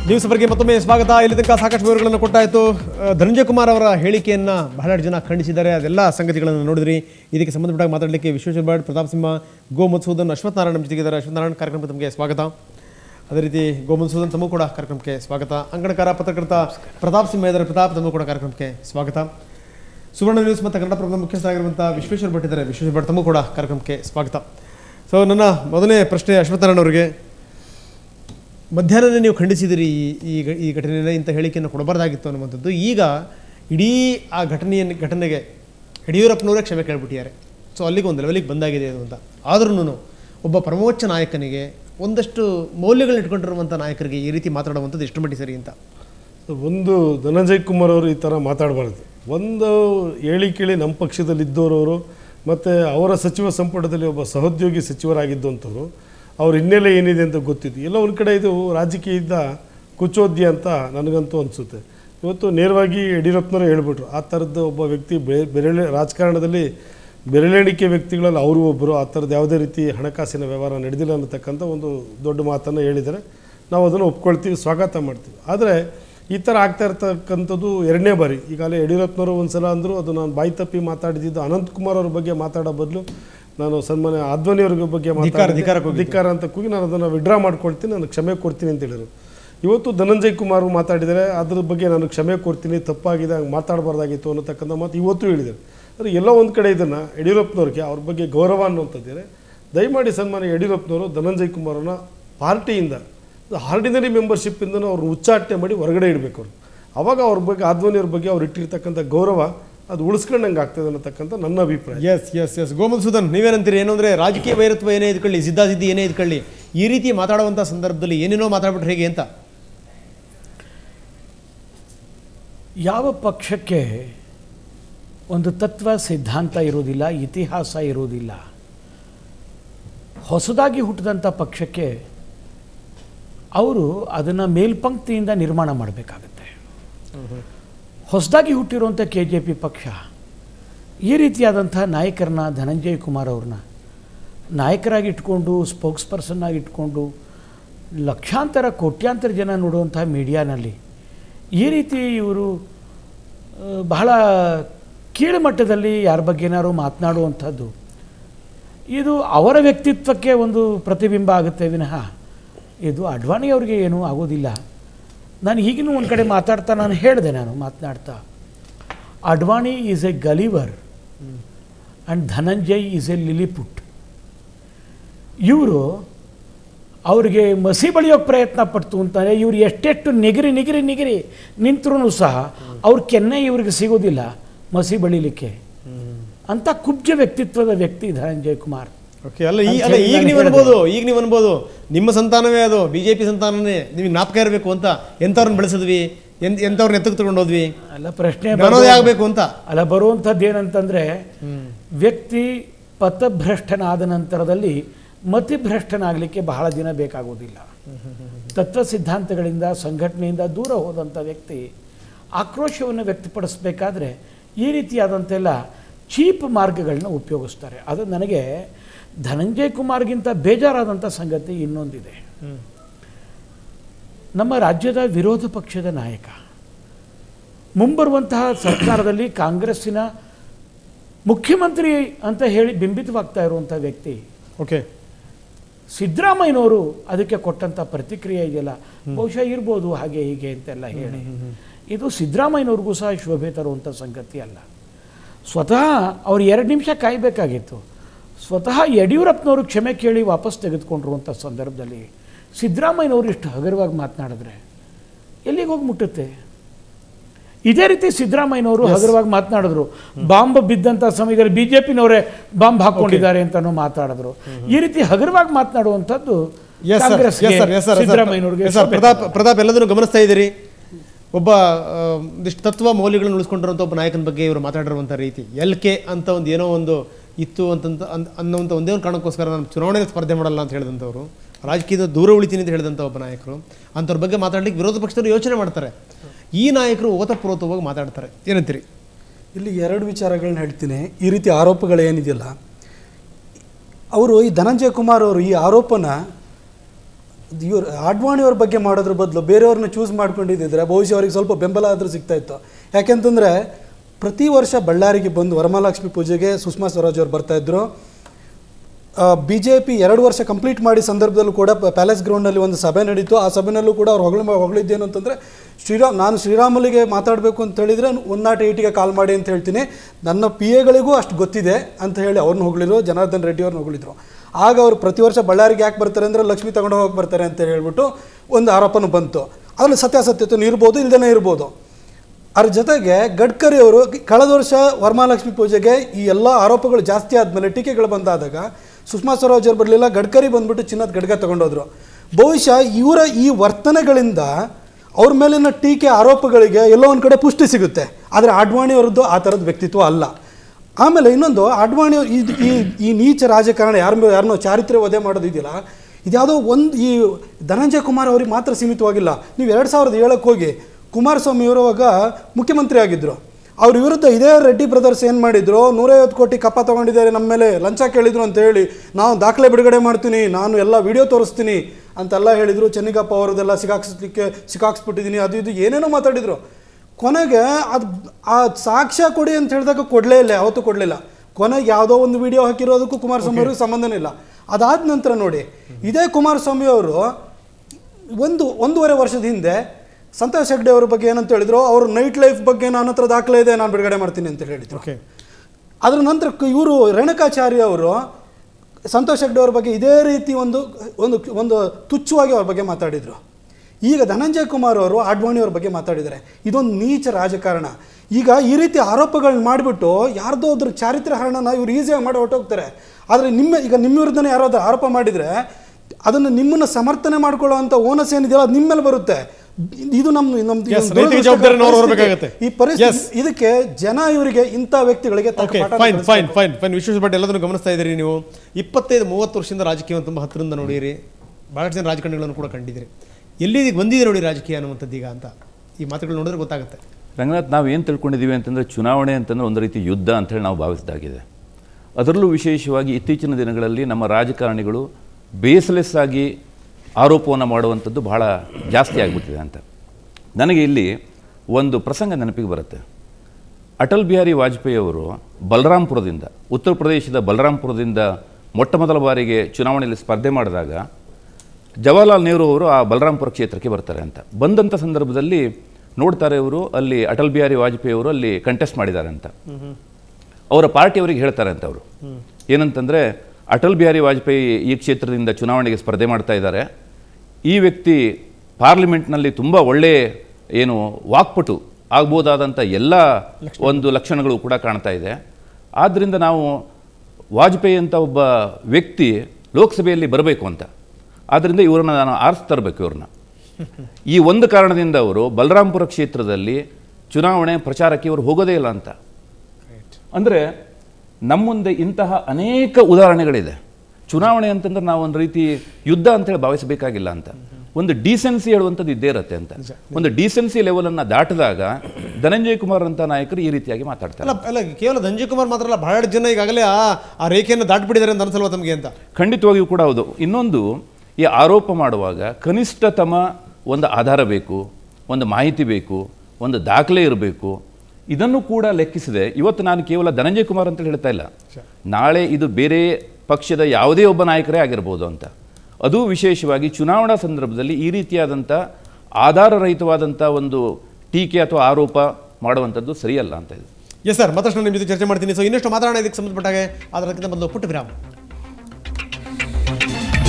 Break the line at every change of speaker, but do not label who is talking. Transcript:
News ಅವರಿಗೆ ಮತ್ತೊಮ್ಮೆ ಸ್ವಾಗತ ಇಲ್ಲಿ ತನಕ ಸಾಕಷ್ಟು ವಿವರಗಳನ್ನು ಕೊಟ್ಟಾಯಿತು ಆ, ಧನಂಜಯ ಕುಮಾರ್ ಅವರ ಹೇಳಿಕೆಯನ್ನು ಬಹಳಷ್ಟು ಜನ ಖಂಡಿಸಿದ್ದಾರೆ ಅದೆಲ್ಲ ಸಂಗತಿಗಳನ್ನು ನೋಡಿದ್ರಿ ಇದಕ್ಕೆ ಸಂಬಂಧಪಟ್ಟಾಗ ಮಾತಾಡಲಿಕ್ಕೆ ವಿಶ್ವೇಶ್ವರ ಭಟ್ ಪ್ರತಾಪ್ ಸಿಂಹ ಗೋ ಮಧುಸೂದನ್ ಅಶ್ವಥ್ ನಾರಾಯಣ ನಮ್ಮ ಜೊತೆಗಿದ್ದಾರೆ ಅಶ್ವಥ್ ನಾರಾಯಣ ಕಾರ್ಯಕ್ರಮಕ್ಕೆ ತಮಗೆ ಸ್ವಾಗತ ಅದೇ ರೀತಿ ಗೋ ಮಧುಸೂದನ್ ತಮಗೂ ಕೂಡ ಕಾರ್ಯಕ್ರಮಕ್ಕೆ ಸ್ವಾಗತ ಅಂಗಣಕಾರ ಪತ್ರಕರ್ತ ಪ್ರತಾಪ್ ಸಿಂಹ ಇದ್ದಾರೆ ಪ್ರತಾಪ್ ತಮಗೂ ಕೂಡ ಕಾರ್ಯಕ್ರಮಕ್ಕೆ ಸ್ವಾಗತ ಸುವರ್ಣ ನ್ಯೂಸ್ ಮತ್ತು ಕನ್ನಡ ಪ್ರಭದ ಮುಖ್ಯಸ್ಥರಾಗಿರುವಂಥ ವಿಶ್ವೇಶ್ವರ ಭಟ್ ಇದ್ದಾರೆ ವಿಶ್ವೇಶ್ವರ ಭಟ್ ತಮಗೂ ಕೂಡ ಕಾರ್ಯಕ್ರಮಕ್ಕೆ ಸ್ವಾಗತ ಸೊ ನನ್ನ ಮೊದಲನೇ ಪ್ರಶ್ನೆ ಅಶ್ವತ್ಥನಾರಾಯಣ ಅವರಿಗೆ ಮಧ್ಯಾಹ್ನನೇ ನೀವು ಖಂಡಿಸಿದಿರಿ ಈ- ಈ ಘ- ಈ ಘಟನೆಯ ಇಂಥ ಹೇಳಿಕೆಯನ್ನು ಕೊಡಬಾರ್ದಾಗಿತ್ತು ಅನ್ನುವಂಥದ್ದು ಈಗ ಇಡೀ ಆ ಘಟನೆಯನ್ನು ಘಟನೆಗೆ ಯಡಿಯೂರಪ್ಪನವರೇ ಕ್ಷಮೆ ಕೇಳ್ಬಿಟ್ಟಿದ್ದಾರೆ ಸೊ ಅಲ್ಲಿಗೆ ಒಂದು ಲೆವೆಲಿಗೆ ಬಂದಾಗಿದೆ ಅದು ಅಂತ ಆದ್ರೂ ಒಬ್ಬ ಪರಮೋಚ್ಚ ನಾಯಕನಿಗೆ ಒಂದಷ್ಟು ಮೌಲ್ಯಗಳನ್ನ ಇಟ್ಕೊಂಡಿರುವಂಥ ನಾಯಕರಿಗೆ ಈ ರೀತಿ ಮಾತಾಡುವಂಥದ್ದು ಎಷ್ಟು ಮಟ್ಟಿಗೆ ಸರಿ ಅಂತ
ಒಂದು ಧನಂಜಯ್ ಕುಮಾರ್ ಅವರು ಈ ಥರ ಮಾತಾಡಬಾರ್ದು ಒಂದು ಹೇಳಿ ಕೇಳಿ ನಮ್ಮ ಪಕ್ಷದಲ್ಲಿ ಇದ್ದವರವರು ಮತ್ತು ಅವರ ಸಚಿವ ಸಂಪುಟದಲ್ಲಿ ಒಬ್ಬ ಸಹೋದ್ಯೋಗಿ ಸಚಿವರಾಗಿದ್ದಂಥವ್ರು ಅವ್ರ ಹಿನ್ನೆಲೆ ಏನಿದೆ ಅಂತ ಗೊತ್ತಿತ್ತು ಎಲ್ಲ ಒಂದು ಕಡೆ ಇದು ರಾಜಕೀಯದ ಕುಚೋದ್ಯ ಅಂತ ನನಗಂತೂ ಅನಿಸುತ್ತೆ ಇವತ್ತು ನೇರವಾಗಿ ಯಡಿಯೂರಪ್ಪನವರು ಹೇಳ್ಬಿಟ್ರು ಆ ಥರದ್ದು ಒಬ್ಬ ವ್ಯಕ್ತಿ ಬೆ ಬೆರಳೆ ರಾಜಕಾರಣದಲ್ಲಿ ಬೆರಳೆಣಿಕೆ ವ್ಯಕ್ತಿಗಳಲ್ಲಿ ಅವರು ಒಬ್ಬರು ಆ ಥರದ್ದು ಯಾವುದೇ ರೀತಿ ಹಣಕಾಸಿನ ವ್ಯವಹಾರ ನಡೆದಿಲ್ಲ ಅನ್ನತಕ್ಕಂಥ ಒಂದು ದೊಡ್ಡ ಮಾತನ್ನು ಹೇಳಿದ್ದಾರೆ ನಾವು ಅದನ್ನು ಒಪ್ಕೊಳ್ತೀವಿ ಸ್ವಾಗತ ಮಾಡ್ತೀವಿ ಆದರೆ ಈ ಥರ ಆಗ್ತಾ ಇರ್ತಕ್ಕಂಥದ್ದು ಎರಡನೇ ಬಾರಿ ಈಗಾಗಲೇ ಯಡಿಯೂರಪ್ಪನವರು ಒಂದು ಸಲ ಅಂದರು ಅದು ನಾನು ಬಾಯಿ ತಪ್ಪಿ ಮಾತಾಡಿದ್ದು ಅನಂತಕುಮಾರ್ ಅವ್ರ ಬಗ್ಗೆ ಮಾತಾಡೋ ಬದಲು ನಾನು ಸನ್ಮಾನ್ಯ ಆಧ್ವನಿಯವ್ರ ಬಗ್ಗೆ
ಧಿಕ್ಕಾರ,
ಮಾತಾಡಿದ್ದೆ.
ಧಿಕ್ಕಾರ ಕೂಗಿದ್ದು.
ಧಿಕ್ಕಾರ ಅಂತ ಕೂಗಿ ನಾನು ಅದನ್ನು ವಿಡ್ರಾ ಮಾಡ್ಕೊಳ್ತೀನಿ ನಾನು ಕ್ಷಮೆ ಕೊಡ್ತೀನಿ ಅಂತ ಹೇಳಿದರು ಇವತ್ತು ಧನಂಜಯ್ ಕುಮಾರ್ ಮಾತಾಡಿದರೆ ಅದ್ರ ಬಗ್ಗೆ ನಾನು ಕ್ಷಮೆ ಕೊಡ್ತೀನಿ ತಪ್ಪಾಗಿದೆ ಹಂಗೆ ಮಾತಾಡಬಾರ್ದಾಗಿತ್ತು ಅನ್ನತಕ್ಕಂಥ ಮಾತು ಇವತ್ತು ಹೇಳಿದ್ದಾರೆ ಆದರೆ ಎಲ್ಲೋ ಒಂದು ಕಡೆ ಇದನ್ನು ಯಡಿಯೂರಪ್ಪನವ್ರಿಗೆ ಅವ್ರ ಬಗ್ಗೆ ಗೌರವ ಅನ್ನುವಂಥದ್ದಿದೆ ದಯಮಾಡಿ ಸನ್ಮಾನ್ಯ ಯಡಿಯೂರಪ್ಪನವರು ಧನಂಜಯ್ ಕುಮಾರನ್ನ ಪಾರ್ಟಿಯಿಂದ ಆರ್ಡಿನರಿ ಮೆಂಬರ್ಶಿಪ್ಪಿಂದನೂ ಅವ್ರನ್ನ ಉಚ್ಚಾಟನೆ ಮಾಡಿ ಹೊರಗಡೆ ಇಡಬೇಕು ಅವರು ಅವಾಗ ಅವ್ರ ಬಗ್ಗೆ ಆಧ್ವನಿಯವ್ರ ಬಗ್ಗೆ ಅವ್ರು ಇಟ್ಟಿರ್ತಕ್ಕಂಥ ಗೌರವ ಅದು ಉಳಿಸ್ಕೊಂಡಂಗೆ ಆಗ್ತದೆ ಅನ್ನತಕ್ಕಂಥ ನನ್ನ ಅಭಿಪ್ರಾಯ
ಎಸ್ ಎಸ್ ಎಸ್ ಗೋಮಧುಸೂದನ್ ನೀವೇನಂತೀರಿ ಏನು ಅಂದರೆ ರಾಜಕೀಯ ವೈರತ್ವ ಏನೇ ಇದ್ಕೊಳ್ಳಿ ಸಿದ್ಧಾಸಿದ್ಧಿ ಏನೇ ಇದ್ಕೊಳ್ಳಿ ಈ ರೀತಿ ಮಾತಾಡುವಂಥ ಸಂದರ್ಭದಲ್ಲಿ ಏನೇನೋ ಮಾತಾಡ್ಬಿಟ್ರೆ ಹೇಗೆ ಅಂತ
ಯಾವ ಪಕ್ಷಕ್ಕೆ ಒಂದು ತತ್ವ ಸಿದ್ಧಾಂತ ಇರುವುದಿಲ್ಲ ಇತಿಹಾಸ ಇರುವುದಿಲ್ಲ ಹೊಸದಾಗಿ ಹುಟ್ಟಿದಂಥ ಪಕ್ಷಕ್ಕೆ ಅವರು ಅದನ್ನು ಮೇಲ್ಪಂಕ್ತಿಯಿಂದ ನಿರ್ಮಾಣ ಮಾಡಬೇಕಾಗತ್ತೆ ಹೊಸದಾಗಿ ಹುಟ್ಟಿರುವಂಥ ಕೆ ಜೆ ಪಿ ಪಕ್ಷ ಈ ರೀತಿಯಾದಂಥ ನಾಯಕರನ್ನ ಧನಂಜಯ್ ಕುಮಾರ್ ಅವ್ರನ್ನ ನಾಯಕರಾಗಿ ಇಟ್ಕೊಂಡು ಸ್ಪೋಕ್ಸ್ ಪರ್ಸನ್ ಆಗಿ ಇಟ್ಕೊಂಡು ಲಕ್ಷಾಂತರ ಕೋಟ್ಯಾಂತರ ಜನ ನೋಡುವಂಥ ಮೀಡಿಯಾನಲ್ಲಿ ಈ ರೀತಿ ಇವರು ಆ, ಬಹಳ ಕೀಳು ಮಟ್ಟದಲ್ಲಿ ಯಾರ ಬಗ್ಗೆನಾರು ಮಾತನಾಡುವಂಥದ್ದು ಇದು ಅವರ ವ್ಯಕ್ತಿತ್ವಕ್ಕೆ ಒಂದು ಪ್ರತಿಬಿಂಬ ಆಗುತ್ತೆ ವಿನಃ ಇದು ಅಡ್ವಾಣಿ ಅವ್ರಿಗೆ ಏನೂ ಆಗೋದಿಲ್ಲ ನಾನು ಈಗಿನೂ ಒಂದು ಕಡೆ ಮಾತಾಡ್ತಾ ನಾನು ಹೇಳಿದೆ ನಾನು ಮಾತನಾಡ್ತಾ Advani is a Gulliver and Dhananjay is a Lilliput ಇವರು ಅವರಿಗೆ ಮಸಿ ಬಳಿಯೋಕೆ ಪ್ರಯತ್ನ ಪಡ್ತು ಅಂತಾರೆ ಇವ್ರು ಎಷ್ಟೆಷ್ಟು ನಿಗಿರಿ ನಿಗಿರಿ ನಿಗಿರಿ ನಿಂತರೂ ಸಹ ಅವ್ರ ಕೆನ್ನೆ ಇವ್ರಿಗೆ ಸಿಗೋದಿಲ್ಲ ಮಸಿ ಬಳಿಲಿಕ್ಕೆ ಅಂತ ಕುಬ್ಜ ವ್ಯಕ್ತಿತ್ವದ ವ್ಯಕ್ತಿ ಧನಂಜಯ್ ಕುಮಾರ್
ಓಕೆ ಅಲ್ಲ ಈ
ಅಂತ
ಅಲ್ಲ
ಹೇಳಿ
ಈಗ
ನಾನು
ನೀವು
ಹೇಳಿದೆ.
ಅನ್ಬೋದು ಈಗ ನೀವು ಅನ್ಬೋದು ನಿಮ್ಮ ಸಂತಾನವೇ ಅದು ಬಿಜೆಪಿ ಸಂತಾನನೇ ನಿಮಗೆ ಜ್ಞಾಪಕ ಇರಬೇಕು ಅಂತ ಎಂಥವ್ರನ್ನ ಬೆಳೆಸಿದ್ವಿ ಎಂತ ಎಂಥವ್ರನ್ನ ಎತ್ತಕ್ಕೆ ತಗೊಂಡು ಹೋದ್ವಿ
ಅಲ್ಲ ಪ್ರಶ್ನೆ
ಜ್ಞಾನೋದಯ
ಬರುವ-
ಆಗಬೇಕು ಅಂತ
ಅಲ್ಲ ಬರುವಂಥದ್ದು ಏನಂತಂದರೆ ವ್ಯಕ್ತಿ ಪಥಭ್ರಷ್ಟನಾದ ನಂತರದಲ್ಲಿ ಮತಿಭ್ರಷ್ಟನಾಗಲಿಕ್ಕೆ ಬಹಳ ದಿನ ಬೇಕಾಗೋದಿಲ್ಲ ತತ್ವ ಸಿದ್ಧಾಂತಗಳಿಂದ ಸಂಘಟನೆಯಿಂದ ದೂರ ಹೋದಂಥ ವ್ಯಕ್ತಿ ಆಕ್ರೋಶವನ್ನು ವ್ಯಕ್ತಪಡಿಸಬೇಕಾದ್ರೆ ಈ ರೀತಿಯಾದಂತೆಲ್ಲ ಚೀಪ್ ಮಾರ್ಗಗಳನ್ನ ಉಪಯೋಗಿಸ್ತಾರೆ ಅದು ನನಗೆ ಧನಂಜಯ್ ಕುಮಾರ್ಗಿಂತ ಬೇಜಾರಾದಂಥ ಸಂಗತಿ ಇನ್ನೊಂದಿದೆ ನಮ್ಮ ರಾಜ್ಯದ ವಿರೋಧ ಪಕ್ಷದ ನಾಯಕ ಮುಂಬರುವಂತಹ ಸರ್ಕಾರದಲ್ಲಿ ಕಾಂಗ್ರೆಸ್ಸಿನ ಮುಖ್ಯಮಂತ್ರಿ ಅಂತ ಹೇಳಿ ಬಿಂಬಿತವಾಗ್ತಾ ಇರುವಂಥ ವ್ಯಕ್ತಿ
ಓಕೆ
ಸಿದ್ದರಾಮಯ್ಯನವರು ಅದಕ್ಕೆ ಕೊಟ್ಟಂಥ ಪ್ರತಿಕ್ರಿಯೆ ಇದೆಯಲ್ಲ ಬಹುಶಃ ಇರ್ಬೋದು ಹಾಗೆ ಹೀಗೆ ಅಂತೆಲ್ಲ ಹೇಳಿ ಇದು ಸಿದ್ದರಾಮಯ್ಯನವ್ರಿಗೂ ಸಹ ಶೋಭೆ ತರುವಂಥ ಸಂಗತಿ ಅಲ್ಲ ಸ್ವತಃ ಅವ್ರು ಎರಡು ನಿಮಿಷ ಕಾಯಬೇಕಾಗಿತ್ತು ಸ್ವತಃ ಯಡಿಯೂರಪ್ಪನವರು ಕ್ಷಮೆ ಕೇಳಿ ವಾಪಸ್ ತೆಗೆದುಕೊಂಡಿರುವಂಥ ಸಂದರ್ಭದಲ್ಲಿ ಸಿದ್ದರಾಮಯ್ಯನವರು ಇಷ್ಟು ಹಗುರವಾಗಿ ಮಾತನಾಡಿದ್ರೆ ಎಲ್ಲಿಗೆ ಹೋಗಿ ಮುಟ್ಟುತ್ತೆ ಇದೇ ರೀತಿ ಸಿದ್ದರಾಮಯ್ಯನವರು ಹಗುರವಾಗಿ ಮಾತನಾಡಿದ್ರು ಬಾಂಬ್ ಬಿದ್ದಂಥ ಸಮಯದಲ್ಲಿ ಬಿ ಜೆ ಪಿನವರೇ ಬಾಂಬ್ ಹಾಕೊಂಡಿದ್ದಾರೆ ಅಂತನೂ ಮಾತಾಡಿದ್ರು ಈ ರೀತಿ ಹಗುರವಾಗಿ ಮಾತನಾಡುವಂಥದ್ದು
ಎಸ್ ಸರ್
ಕಾಂಗ್ರೆಸ್ಗೆ,
ಎಸ್ ಸರ್ ಎಸ್ ಸರ್
ಸಿದ್ದರಾಮಯ್ಯನವ್ರಿಗೆ
ಎಸ್ ಸರ್
ಶೋಭೆ
ಪ್ರತಾಪ್ ಪ್ರತಾಪ್ ಎಲ್ಲದನ್ನು ಗಮನಿಸ್ತಾ ಇದ್ದೀರಿ ಒಬ್ಬ ಆ, ಒಂದಿಷ್ಟು ತತ್ವ ಮೌಲ್ಯಗಳನ್ನು ಉಳಿಸ್ಕೊಂಡಿರುವಂಥ ಒಬ್ಬ ನಾಯಕನ ಬಗ್ಗೆ ಇವರು ಮಾತಾಡಿರುವಂಥ ರೀತಿ ಎಲ್ ಕೆ ಅಂತ ಒಂದು ಏನೋ ಒಂದು ಇತ್ತು ಅಂತಂತ ಅನ್- ಅನ್ನೋಂಥ ಒಂದೇ ಒಂದು ಕಾರಣಕ್ಕೋಸ್ಕರ ನಾನು ಚುನಾವಣೆಗೆ ಸ್ಪರ್ಧೆ ಮಾಡಲ್ಲ ಅಂತ ಹೇಳಿದಂಥವ್ರು ರಾಜಕೀಯದ ದೂರ ಉಳಿತೀನಿ ಅಂತ ಹೇಳಿದಂಥ ಒಬ್ಬ ನಾಯಕರು ಅಂಥವ್ರ ಬಗ್ಗೆ ಮಾತಾಡ್ಲಿಕ್ಕೆ ವಿರೋಧ ಪಕ್ಷದವರು ಯೋಚನೆ ಮಾಡ್ತಾರೆ ಈ ನಾಯಕರು ಓತಪ್ರೋತವಾಗಿ ಮಾತಾಡ್ತಾರೆ ಏನಂತೀರಿ
ಇಲ್ಲಿ ಎರಡು ವಿಚಾರಗಳನ್ನ ಹೇಳ್ತೀನಿ ಈ ರೀತಿ ಆರೋಪಗಳು ಏನಿದೆಯಲ್ಲ ಅವರು ಈ ಧನಂಜಯ ಕುಮಾರ್ ಅವರು ಈ ಆರೋಪನ ಇವ್ರು ಆಡ್ವಾಣಿಯವ್ರ ಬಗ್ಗೆ ಮಾಡೋದ್ರ ಬದಲು ಬೇರೆಯವ್ರನ್ನ ಚೂಸ್ ಮಾಡ್ಕೊಂಡಿದ್ದಿದ್ರೆ ಬಹುಶಃ ಅವ್ರಿಗೆ ಸ್ವಲ್ಪ ಬೆಂಬಲ ಆದರೂ ಸಿಗ್ತಾ ಇತ್ತು ಯಾಕೆಂತಂದರೆ ಪ್ರತಿ ವರ್ಷ ಬಳ್ಳಾರಿಗೆ ಬಂದು ವರಮಹಾಲಕ್ಷ್ಮಿ ಪೂಜೆಗೆ ಸುಷ್ಮಾ ಸ್ವರಾಜ್ ಅವ್ರು ಬರ್ತಾಯಿದ್ರು ಬಿ ಜೆ ಪಿ ಎರಡು ವರ್ಷ ಕಂಪ್ಲೀಟ್ ಮಾಡಿ ಸಂದರ್ಭದಲ್ಲೂ ಕೂಡ ಪ- ಪ್ಯಾಲೇಸ್ ಗ್ರೌಂಡಲ್ಲಿ ಒಂದು ಸಭೆ ನಡೀತು ಆ ಸಭೆನಲ್ಲೂ ಕೂಡ ಅವ್ರು ಹೊಗಳ ಹೊಗಳಿದ್ದೇನು ಅಂತಂದರೆ ಶ್ರೀರಾಮ್ ನಾನು ಶ್ರೀರಾಮುಲಿಗೆ ಮಾತಾಡಬೇಕು ಅಂತ ಹೇಳಿದರೆ ಒನ್ ನಾಟ್ ಏಯ್ಟಿಗೆ ಕಾಲ್ ಮಾಡಿ ಅಂತ ಹೇಳ್ತೀನಿ ನನ್ನ ಪಿ ಎಗಳಿಗೂ ಅಷ್ಟು ಗೊತ್ತಿದೆ ಅಂತ ಹೇಳಿ ಅವ್ರನ್ನ ಹೊಗಳಿದ್ರು ಜನಾರ್ದನ್ ರೆಡ್ಡಿ ಅವ್ರನ್ನ ಹೊಗಳಿದ್ರು ಆಗ ಅವರು ಪ್ರತಿ ವರ್ಷ ಬಳ್ಳಾರಿಗೆ ಯಾಕೆ ಬರ್ತಾರೆ ಅಂದರೆ ಲಕ್ಷ್ಮಿ ತಗೊಂಡು ಹೋಗಿ ಬರ್ತಾರೆ ಅಂತ ಹೇಳ್ಬಿಟ್ಟು ಒಂದು ಆರೋಪನೂ ಬಂತು ಅದರಲ್ಲಿ ಸತ್ಯಾಸತ್ಯತೆ ಇರ್ಬೋದು ಇಲ್ಲದೇ ಇರ್ಬೋದು ಅದ್ರ ಜೊತೆಗೆ ಗಡ್ಕರಿ ಅವರು ಕಳೆದ ವರ್ಷ ವರಮಹಾಲಕ್ಷ್ಮಿ ಪೂಜೆಗೆ ಈ ಎಲ್ಲ ಆರೋಪಗಳು ಜಾಸ್ತಿ ಆದಮೇಲೆ ಟೀಕೆಗಳು ಬಂದಾದಾಗ ಸುಷ್ಮಾ ಸ್ವರಾಜ್ ಅವ್ರು ಬರಲಿಲ್ಲ ಗಡ್ಕರಿ ಬಂದ್ಬಿಟ್ಟು ಚಿನ್ನದ ಗಡ್ಗ ತಗೊಂಡೋದ್ರು ಬಹುಶಃ ಇವರ ಈ ವರ್ತನೆಗಳಿಂದ ಅವ್ರ ಮೇಲಿನ ಟೀಕೆ ಆರೋಪಗಳಿಗೆ ಎಲ್ಲೋ ಒಂದು ಕಡೆ ಪುಷ್ಟಿ ಸಿಗುತ್ತೆ ಆದರೆ ಅಡ್ವಾಣಿ ಅವರದ್ದು ಆ ಥರದ ವ್ಯಕ್ತಿತ್ವ ಅಲ್ಲ ಆಮೇಲೆ ಇನ್ನೊಂದು ಅಡ್ವಾಣಿ ಅವ್ರು ಇದು ಈ ಈ ನೀಚ ರಾಜಕಾರಣ ಯಾರ ಮೇಲೆ ಯಾರನ್ನೋ ಚಾರಿತ್ರ್ಯ ವಧೆ ಮಾಡೋದಿದೆಯಲ್ಲ ಇದ್ಯಾವುದೋ ಒಂದು ಈ ಧನಂಜಯ ಕುಮಾರ್ ಅವ್ರಿಗೆ ಮಾತ್ರ ಸೀಮಿತವಾಗಿಲ್ಲ ನೀವು ಎರಡು ಸಾವಿರದ ಏಳಕ್ಕೆ ಹೋಗಿ ಕುಮಾರಸ್ವಾಮಿ ಇರುವಾಗ ಮುಖ್ಯಮಂತ್ರಿ ಆಗಿದ್ದರು ಅವ್ರ ವಿರುದ್ಧ ಇದೇ ರೆಡ್ಡಿ ಬ್ರದರ್ಸ್ ಏನು ಮಾಡಿದ್ರು ನೂರೈವತ್ತು ಕೋಟಿ ಕಪ್ಪ ತೊಗೊಂಡಿದ್ದಾರೆ ನಮ್ಮ ಮೇಲೆ ಲಂಚ ಕೇಳಿದ್ರು ಅಂತ ಹೇಳಿ ನಾವು ದಾಖಲೆ ಬಿಡುಗಡೆ ಮಾಡ್ತೀನಿ ನಾನು ಎಲ್ಲ ವಿಡಿಯೋ ತೋರಿಸ್ತೀನಿ ಅಂತೆಲ್ಲ ಹೇಳಿದರು ಚೆನ್ನಿಗಪ್ಪ ಅವರದೆಲ್ಲ ಸಿಗಾಕ್ಸ್ಲಿಕ್ಕೆ ಸಿಕ್ಕಾಕ್ಸ್ಬಿಟ್ಟಿದ್ದೀನಿ ಅದು ಇದು ಏನೇನೋ ಮಾತಾಡಿದರು ಕೊನೆಗೆ ಅದು ಆ ಸಾಕ್ಷ್ಯ ಕೊಡಿ ಅಂತ ಹೇಳಿದಾಗ ಕೊಡಲೇ ಇಲ್ಲ ಯಾವತ್ತೂ ಕೊಡಲಿಲ್ಲ ಕೊನೆಗೆ ಯಾವುದೋ ಒಂದು ವಿಡಿಯೋ ಹಾಕಿರೋದಕ್ಕೂ ಕುಮಾರಸ್ವಾಮಿ ಅವ್ರಿಗೆ ಸಂಬಂಧನೇ ಇಲ್ಲ ಅದಾದ ನಂತರ ನೋಡಿ ಇದೇ ಕುಮಾರಸ್ವಾಮಿ ಅವರು ಒಂದು ಒಂದೂವರೆ ವರ್ಷದ ಹಿಂದೆ ಸಂತೋಷ್ ಹೆಗ್ಡೆ ಅವ್ರ ಬಗ್ಗೆ ಏನಂತ ಹೇಳಿದ್ರು ಅವ್ರ ನೈಟ್ ಲೈಫ್ ಬಗ್ಗೆ ನನ್ನ ಹತ್ರ ದಾಖಲೆ ಇದೆ ನಾನು ಬಿಡುಗಡೆ ಮಾಡ್ತೀನಿ ಅಂತ ಹೇಳಿದ್ರು
ಓಕೆ
ಅದರ ನಂತರ ಇವರು ರೇಣುಕಾಚಾರ್ಯ ಅವರು ಸಂತೋಷ್ ಹೆಗ್ಡೆ ಅವ್ರ ಬಗ್ಗೆ ಇದೇ ರೀತಿ ಒಂದು ಒಂದು ಒಂದು ತುಚ್ಛವಾಗಿ ಅವ್ರ ಬಗ್ಗೆ ಮಾತಾಡಿದರು ಈಗ ಧನಂಜಯ ಕುಮಾರ್ ಅವರು ಆಡ್ವಾಣಿ ಅವ್ರ ಬಗ್ಗೆ ಮಾತಾಡಿದ್ದಾರೆ ಇದೊಂದು ನೀಚ ರಾಜಕಾರಣ ಈಗ ಈ ರೀತಿ ಆರೋಪಗಳನ್ನ ಮಾಡಿಬಿಟ್ಟು ಯಾರ್ದೋ ಅದ್ರ ಚಾರಿತ್ರ್ಯ ಹರಣನ ಇವ್ರು ಈಸಿಯಾಗಿ ಮಾಡಿ ಹೊರಟೋಗ್ತಾರೆ ಆದರೆ ನಿಮ್ಮ ಈಗ ನಿಮ್ಮ ವಿರುದ್ಧನೇ ಯಾರಾದ್ರೂ ಆರೋಪ ಮಾಡಿದರೆ ಅದನ್ನು ನಿಮ್ಮನ್ನು ಸಮರ್ಥನೆ ಮಾಡ್ಕೊಳ್ಳೋ ಅಂತ ಓನಸ್ ಏನಿದೆಯಲ್ಲ ಅದು ನಿಮ್ಮ ಮೇಲೆ ಬರುತ್ತೆ ಇದು ನಮ್ಮ ನಮ್ದು
Yes,
ಇದೊಂದು
ನೈತಿಕ ಜವಾಬ್ದಾರಿನ ಅವ್ರು ಹೊರಬೇಕಾಗತ್ತೆ.
ಈ ಪರಿಸ್ಥಿತಿ
Yes.
ಇದಕ್ಕೆ ಜನ ಇವರಿಗೆ ಇಂಥ ವ್ಯಕ್ತಿಗಳಿಗೆ ತಕ್ಕ
ಓಕೆ
ಪಾಠ
ಫೈನ್
ಕಲಿಸ್ಬೇಕು.
Fine fine fine Vishweshwara Bhat ಎಲ್ಲದನ್ನು ಗಮನಿಸ್ತಾ ಇದ್ದೀರಿ ನೀವು ಇಪ್ಪತ್ತೈದು ಮೂವತ್ತು ವರ್ಷದಿಂದ ರಾಜಕೀಯವನ್ನು ತುಂಬ ಹತ್ತಿರದಿಂದ ನೋಡಿರಿ ಭಾಳಷ್ಟು ಜನ ರಾಜಕಾರಣಿಗಳನ್ನು ಕೂಡ ಕಂಡಿದ್ದೀರಿ ಎಲ್ಲಿಗೆ ಬಂದಿದೆ ನೋಡಿ ರಾಜಕೀಯ ಅನ್ನುವಂಥದ್ದು ಈಗ ಅಂತ ಈ ಮಾತುಗಳು ನೋಡಿದ್ರೆ ಗೊತ್ತಾಗುತ್ತೆ
ರಂಗನಾಥ್ ನಾವು ಏನು ತಿಳ್ಕೊಂಡಿದ್ದೀವಿ ಅಂತಂದರೆ ಚುನಾವಣೆ ಅಂತಂದರೆ ಒಂದು ರೀತಿ ಯುದ್ಧ ಅಂತೇಳಿ ನಾವು ಭಾವಿಸಿದಾಗಿದೆ ಅದರಲ್ಲೂ ವಿಶೇಷವಾಗಿ ಇತ್ತೀಚಿನ ದಿನಗಳಲ್ಲಿ ನಮ್ಮ ರಾಜಕಾರಣಿಗಳು ಬೇಸ್ಲೆಸ್ ಆಗಿ ಆರೋಪವನ್ನು ಮಾಡುವಂಥದ್ದು ಬಹಳ ಜಾಸ್ತಿ ಆಗಿಬಿಟ್ಟಿದೆ ಅಂತ ನನಗೆ ಇಲ್ಲಿ ಒಂದು ಪ್ರಸಂಗ ನೆನಪಿಗೆ ಬರುತ್ತೆ ಅಟಲ್ ಬಿಹಾರಿ ವಾಜಪೇಯಿ ಅವರು ಬಲರಾಂಪುರದಿಂದ ಉತ್ತರ ಪ್ರದೇಶದ ಬಲರಾಂಪುರದಿಂದ ಮೊಟ್ಟ ಮೊದಲ ಬಾರಿಗೆ ಚುನಾವಣೆಯಲ್ಲಿ ಸ್ಪರ್ಧೆ ಮಾಡಿದಾಗ ಜವಾಹರ್ಲಾಲ್ ನೆಹರು ಅವರು ಆ ಬಲರಾಂಪುರ ಕ್ಷೇತ್ರಕ್ಕೆ ಬರ್ತಾರೆ ಅಂತ ಬಂದಂಥ ಸಂದರ್ಭದಲ್ಲಿ ನೋಡ್ತಾರೆ ಇವರು ಅಲ್ಲಿ ಅಟಲ್ ಬಿಹಾರಿ ವಾಜಪೇಯಿ ಅವರು ಅಲ್ಲಿ ಕಂಟೆಸ್ಟ್ ಮಾಡಿದ್ದಾರೆ ಅಂತ ಅವರ ಪಾರ್ಟಿಯವರಿಗೆ ಹೇಳ್ತಾರೆ ಅಂತ ಅವರು ಏನಂತಂದರೆ ಅಟಲ್ ಬಿಹಾರಿ ವಾಜಪೇಯಿ ಈ ಕ್ಷೇತ್ರದಿಂದ ಚುನಾವಣೆಗೆ ಸ್ಪರ್ಧೆ ಮಾಡ್ತಾ ಇದ್ದಾರೆ ಈ ವ್ಯಕ್ತಿ ಪಾರ್ಲಿಮೆಂಟ್ನಲ್ಲಿ ತುಂಬ ಒಳ್ಳೆ ಏನು ವಾಕ್ಪಟು ಆಗ್ಬೋದಾದಂಥ ಎಲ್ಲ ಒಂದು ಲಕ್ಷಣಗಳು ಕೂಡ ಕಾಣ್ತಾ ಇದೆ ಆದ್ದರಿಂದ ನಾವು ವಾಜಪೇಯಿ ಅಂತ ಒಬ್ಬ ವ್ಯಕ್ತಿ ಲೋಕಸಭೆಯಲ್ಲಿ ಬರಬೇಕು ಅಂತ ಆದ್ದರಿಂದ ಇವರನ್ನ ನಾನು ಆರಿಸಿ ತರಬೇಕು ಇವ್ರನ್ನ ಈ ಒಂದು ಕಾರಣದಿಂದ ಅವರು ಬಲರಾಂಪುರ ಕ್ಷೇತ್ರದಲ್ಲಿ ಚುನಾವಣೆ ಪ್ರಚಾರಕ್ಕೆ ಇವರು ಹೋಗೋದೇ ಇಲ್ಲ ಅಂತ ಅಂದರೆ ನಮ್ಮ ಮುಂದೆ ಇಂತಹ ಅನೇಕ ಉದಾಹರಣೆಗಳಿದೆ ಚುನಾವಣೆ ಅಂತಂದ್ರೆ ನಾವು ಒಂದು ರೀತಿ ಯುದ್ಧ ಅಂತೇಳಿ ಭಾವಿಸಬೇಕಾಗಿಲ್ಲ ಅಂತ ಒಂದು ಡೀಸೆನ್ಸಿ ಹೇಳುವಂಥದ್ದು ಇದ್ದೇ ಇರುತ್ತೆ ಅಂತ ಒಂದು ಡೀಸೆನ್ಸಿ ಲೆವೆಲನ್ನು ದಾಟಿದಾಗ ಧನಂಜಯ ಕುಮಾರ್ ಅಂತ ನಾಯಕರು ಈ ರೀತಿಯಾಗಿ ಮಾತಾಡ್ತಾರೆ
ಅಲ್ಲ ಅಲ್ಲ ಕೇವಲ ಧನಂಜಯ ಕುಮಾರ್ ಮಾತ್ರ ಅಲ್ಲ ಬಹಳ ಜನ ಈಗಾಗಲೇ ಆ ಆ ರೇಖೆಯನ್ನು ದಾಟಿಬಿಟ್ಟಿದ್ದಾರೆ ಅಂತ ಅನ್ಸಲ್ವಾ ತಮಗೆ ಅಂತ
ಖಂಡಿತವಾಗಿಯೂ ಕೂಡ ಹೌದು ಇನ್ನೊಂದು ಈ ಆರೋಪ ಮಾಡುವಾಗ ಕನಿಷ್ಠತಮ ಒಂದು ಆಧಾರ ಬೇಕು ಒಂದು ಮಾಹಿತಿ ಬೇಕು ಒಂದು ದಾಖಲೆ ಇರಬೇಕು ಇದನ್ನು ಕೂಡ ಲೆಕ್ಕಿಸಿದೆ ಇವತ್ತು ನಾನು ಕೇವಲ ಧನಂಜಯ ಕುಮಾರ್ ಅಂತ ಹೇಳ್ತಾ ಇಲ್ಲ ನಾಳೆ ಇದು ಬೇರೆ ಪಕ್ಷದ ಯಾವುದೇ ಒಬ್ಬ ನಾಯಕರೇ ಆಗಿರ್ಬೋದು ಅಂತ ಅದು ವಿಶೇಷವಾಗಿ ಚುನಾವಣಾ ಸಂದರ್ಭದಲ್ಲಿ ಈ ರೀತಿಯಾದಂಥ ಆಧಾರರಹಿತವಾದಂಥ ಒಂದು ಟೀಕೆ ಅಥವಾ ಆರೋಪ ಮಾಡುವಂಥದ್ದು ಸರಿಯಲ್ಲ ಅಂತ ಇದೆ
ಎಸ್ ಸರ್ ಮತ್ತಷ್ಟು ನಿಮ್ಮ ಜೊತೆ ಚರ್ಚೆ ಮಾಡ್ತೀನಿ ಸೊ ಇನ್ನಷ್ಟು ಮಾತಾಡೋಣ ಇದಕ್ಕೆ ಸಂಬಂಧಪಟ್ಟಾಗೆ ಅದಕ್ಕಿಂತ ಮೊದಲು ಪುಟ್ಟ ವಿರಾಮ